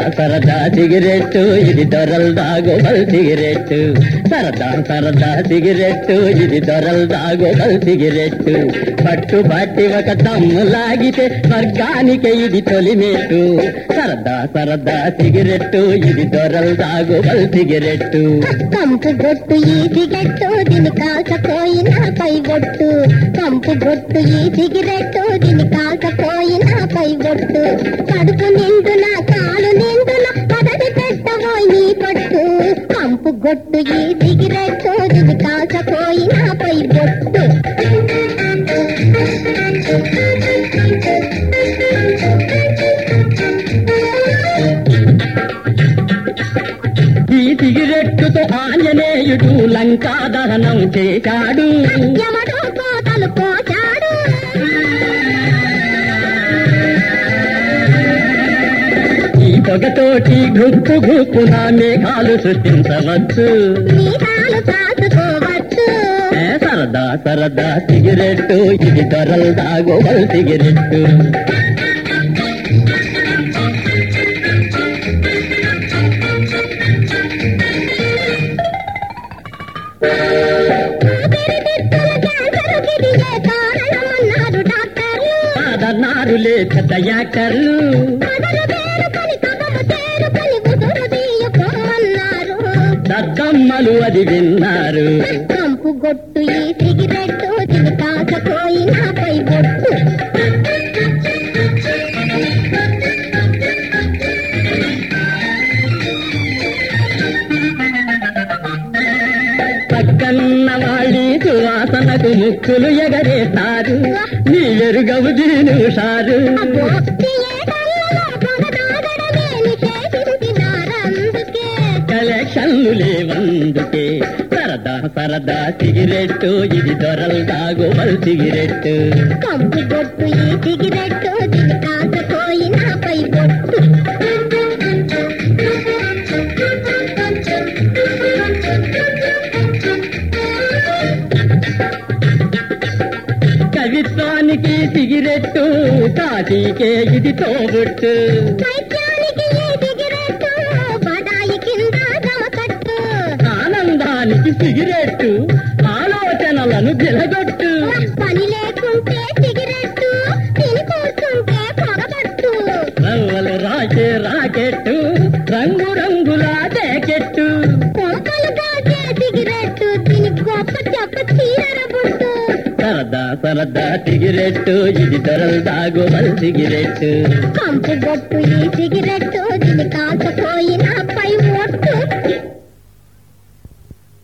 సరదా సిగరెట్టు ఇది దొరల్ దాగోబల్ సిగరెట్టు సరదా సరదా సిగరెట్టు ఇది దొరల్ దాగోబల్ సిగరెట్టు పట్టు పట్టి ఒక తమ్ము లాగితే స్వర్గానికి ఇది తొలిమెట్టు సరదా సరదా సిగరెట్టు ఇది దొరల్ దాగోబల్ సిగరెట్టు కంపు గొట్టు ఈ సిగరెట్టు దీని కాకపోయిన పై బొట్టు కంపు గొట్టు ఈ సిగరెట్టు దీని కాకపోయిన పై బొట్టు కడుపు నిండున కాలు నిండున పదవి పెట్టబోయి నీ పట్టు కంపు గొట్టు ఈ సిగరెట్టు దీని కాకపోయిన పై బొట్టు ఈ సిగరెట్టుతో ఆంజనేయుడు లంకా దహనం చేశాడు యమడు కోతలు పోచాడు ఈ పొగతోటి గుప్పు గుప్పున మేఘాలు సృష్టించవచ్చు నీతాలు కాసుకోవచ్చు ఏ సరదా సరదా సిగరెట్టు ఇది దొరల్ దాగోవల్ సిగరెట్టు కారణమన్నారు డాక్టర్లు సాధనారులే పెద్ద యాక్టర్లు మొదలు పేరుకొని కథము చేరుకొని ముదురు తీయకోమన్నారు దద్దమ్మలు అది విన్నారు కంపు గొట్టు ఈ సిగరెట్టు దిగి కాకపోయినా పై బొట్టు పక్కన్న వాళ్ళి సువాసనకు ముక్కులు ఎగరేస్తారు నీ ఎరుగవు దీను సారు అబ్బో, థియేటర్లలో పొగ తాగడమే నిషేధించినారందుకే కలెక్షన్లు లేవందుకే సరదా సరదా సిగరెట్టు ఇది దొరల్ దాగోవల్ సిగరెట్టు కంపు బొట్టు ఈ సిగరెట్టు దిగి కాకపోయినా పై బొట్టు కవిత్వానికి సిగరెట్టు కాశీకే ఇది తోబుట్టు వైద్యానికి ఈ సిగరెట్టు బడాయి కింద గమకట్టు ఆనందానికి సిగరెట్టు ఆలోచనలను గిలగొట్టు పని లేకుంటే సిగరెట్టు తిని కూర్చుంటే పొగబట్టు రవ్వలు రాకే రాకెట్టు రంగు రంగుల జాకెట్టు కొంపలు దాచే సిగరెట్టు తిని గొప్ప చెప్ప చీరల బుట్టు సరదా సరదా సిగరెట్టు ఇది ధరలు దాగోవల్ సిగరెట్టు కంపు బొట్టు ఈ సిగరెట్టు దీని కాకపోయినా పై ఒట్టు